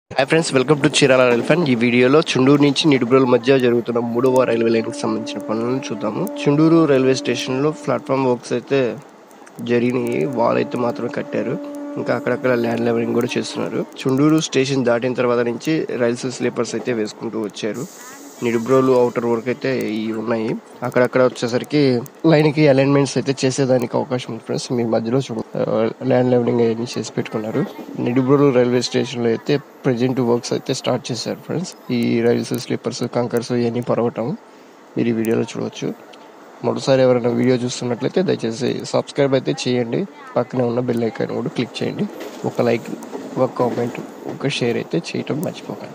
Hi friends welcome to Chirala rail fan ఈ వీడియోలో చుండూరు నుంచి నిడుబ్రోల మధ్య జరుగుతున్న మూడవ రైల్వే లైన్కి సంబంధించిన పనులను చూద్దాము చుండూరు రైల్వే స్టేషన్లో ప్లాట్ఫామ్ వర్క్స్ అయితే జరిగినాయి వాల్ అయితే మాత్రమే కట్టారు ఇంకా అక్కడక్కడ ల్యాండ్ లెవెలింగ్ కూడా చేస్తున్నారు చుండూరు స్టేషన్ దాటిన తర్వాత నుంచి రైల్స్ స్లీపర్స్ అయితే వేసుకుంటూ వచ్చారు నిడుబ్రోలు అవుటర్ వర్క్ అయితే ఈ ఉన్నాయి అక్కడక్కడ వచ్చేసరికి లైన్ కి అలైన్మెంట్స్ అయితే చేసేదానికి అవకాశం ఉంది ఫ్రెండ్స్ మీ మధ్యలో చూడ ల్యాండ్ లెవెలింగ్ అవన్నీ చేసి పెట్టుకున్నారు నిడుబ్రోలు రైల్వే స్టేషన్ లో అయితే ప్రజెంట్ వర్క్స్ అయితే స్టార్ట్ చేశారు ఫ్రెండ్స్ ఈ రైల్స్ స్లీపర్స్ కంకర్స్ ఇవన్నీ పరవటం మీరు ఈ వీడియోలో చూడవచ్చు మొదటిసారి ఎవరైనా వీడియో చూస్తున్నట్లయితే దయచేసి సబ్స్క్రైబ్ అయితే చేయండి పక్కనే ఉన్న బెల్ ఐకాన్ కూడా క్లిక్ చేయండి ఒక లైక్ ఒక కామెంట్ ఒక షేర్ అయితే చేయటం మర్చిపోకండి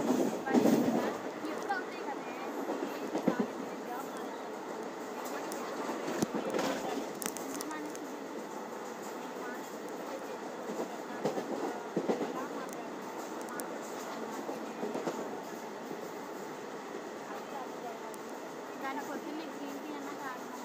దాని పొద్దున్నే గ్రీన్ టీ అన్నా తాగమని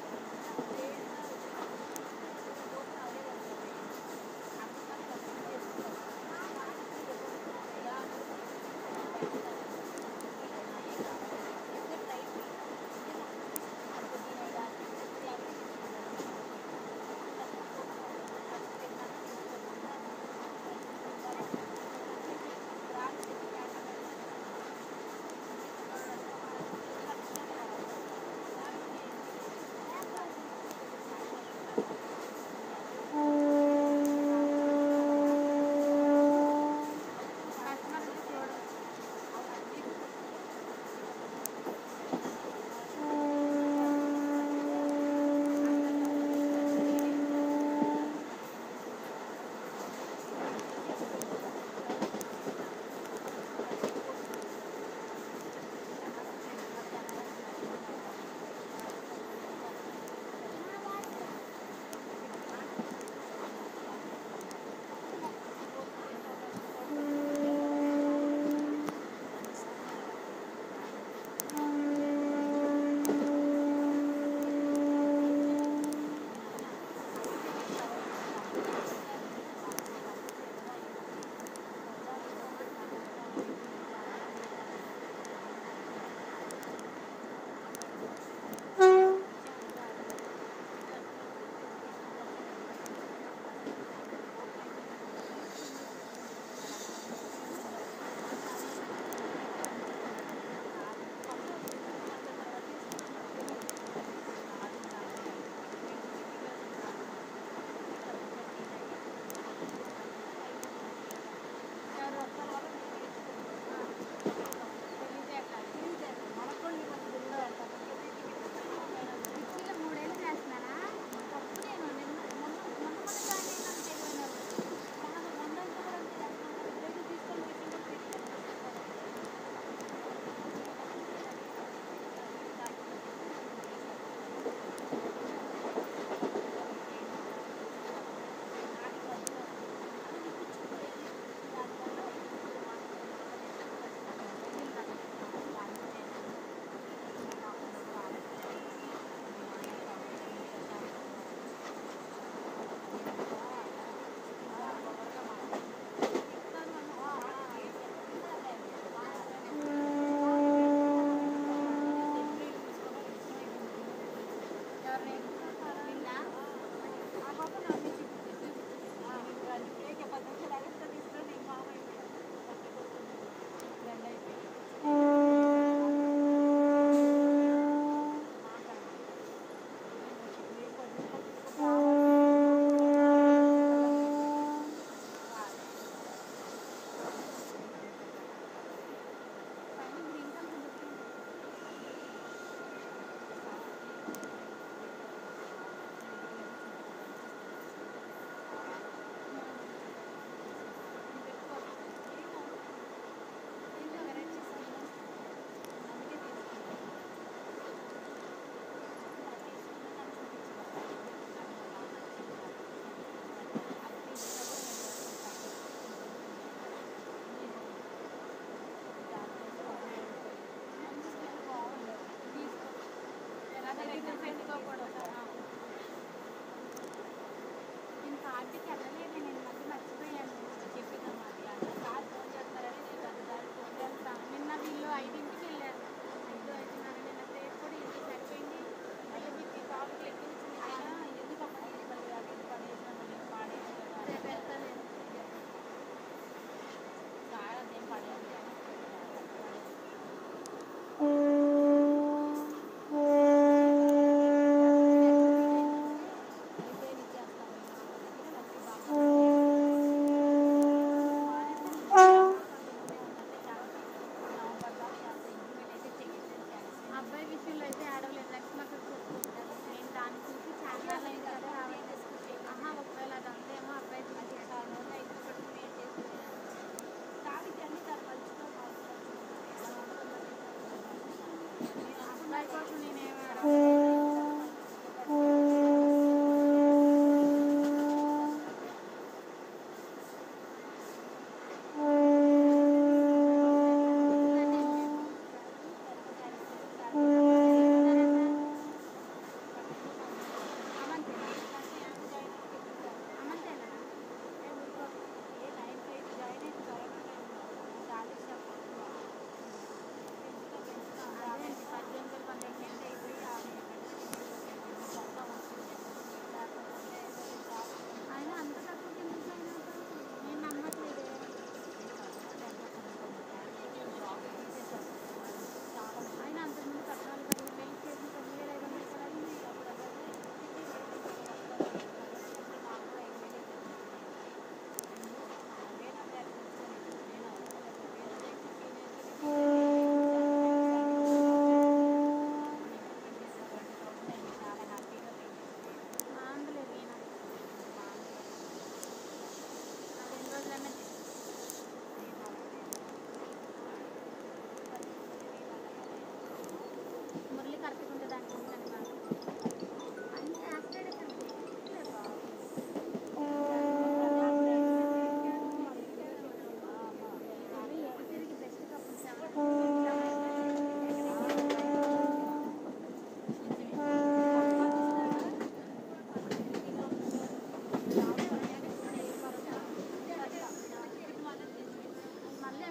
కస్టమర్ చూడు మూడేళ్ళు చేస్తున్నానా తప్పు నేను నిన్న మొన్న మొన్న మొన్న జాయిన్ అయినాను తెలియన్నారు మొన్న మొన్న కూడా తీసుకొని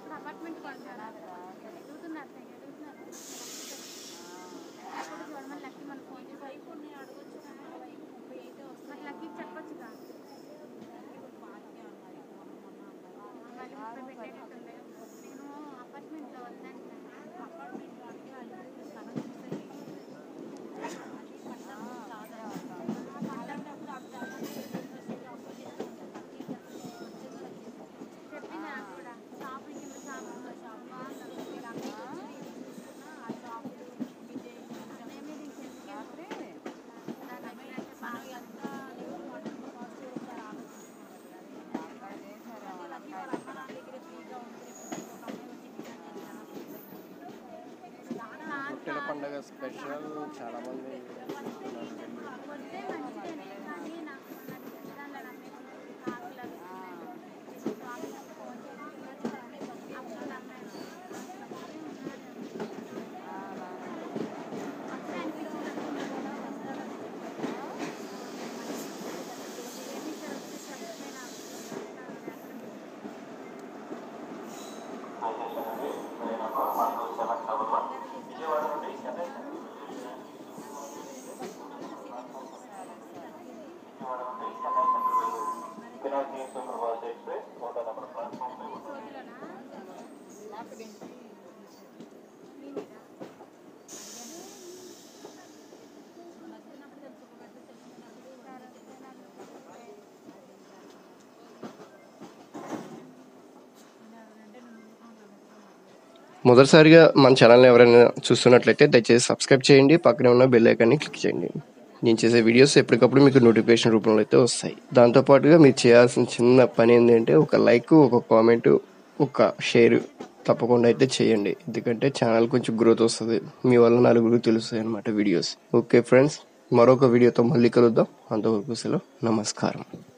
అక్కడ అపార్ట్మెంట్ కొంటారా ఎదుగుతున్నారు తెగ ఎదుగుతున్నారు అప్పుడు చూడమని లక్కీ మన ఫోన్ చేసి అయిపోయి అడగొచ్చు మరి లక్కీ చెప్పొచ్చుగా మళ్ళీ ముప్పై పెట్టేటట్టుంది నేను అపార్ట్మెంట్లో వద్దంటున్నాను చెప్పి నాకు కూడా షాపింగ్ కింద షాపింగ్ షాప్ బాగుంటుంది మేమే దీనికి ఎందుకు దాని అభిలాష బాగా పుట్టిన పండుగ స్పెషల్ చాలా మంది వస్తే మంచిదేనే కానీ నాకు మొన్న దానిలో నమ్మేసి ఆకులు అవి ఉన్నాయి. ఫోన్ చేసి అప్పుడు నమ్మాను వస్తే అనిపించింది ఏమి సార్ వస్తే చెప్తే నాకు మొదటిసారిగా మన ఛానల్ని ఎవరైనా చూస్తున్నట్లయితే దయచేసి సబ్స్క్రైబ్ చేయండి పక్కనే ఉన్న బెల్ ఐకాన్ని క్లిక్ చేయండి నేను చేసే వీడియోస్ ఎప్పటికప్పుడు మీకు నోటిఫికేషన్ రూపంలో అయితే వస్తాయి దాంతోపాటుగా మీరు చేయాల్సిన చిన్న పని ఏంటంటే ఒక లైక్ ఒక కామెంట్ ఒక షేర్ తప్పకుండా అయితే చేయండి ఎందుకంటే ఛానల్ కొంచెం గ్రోత్ వస్తుంది మీ వల్ల నలుగురికి తెలుస్తాయి అనమాట వీడియోస్ ఓకే ఫ్రెండ్స్ మరొక వీడియోతో మళ్ళీ కలుద్దాం అంతవరకు సెలవు నమస్కారం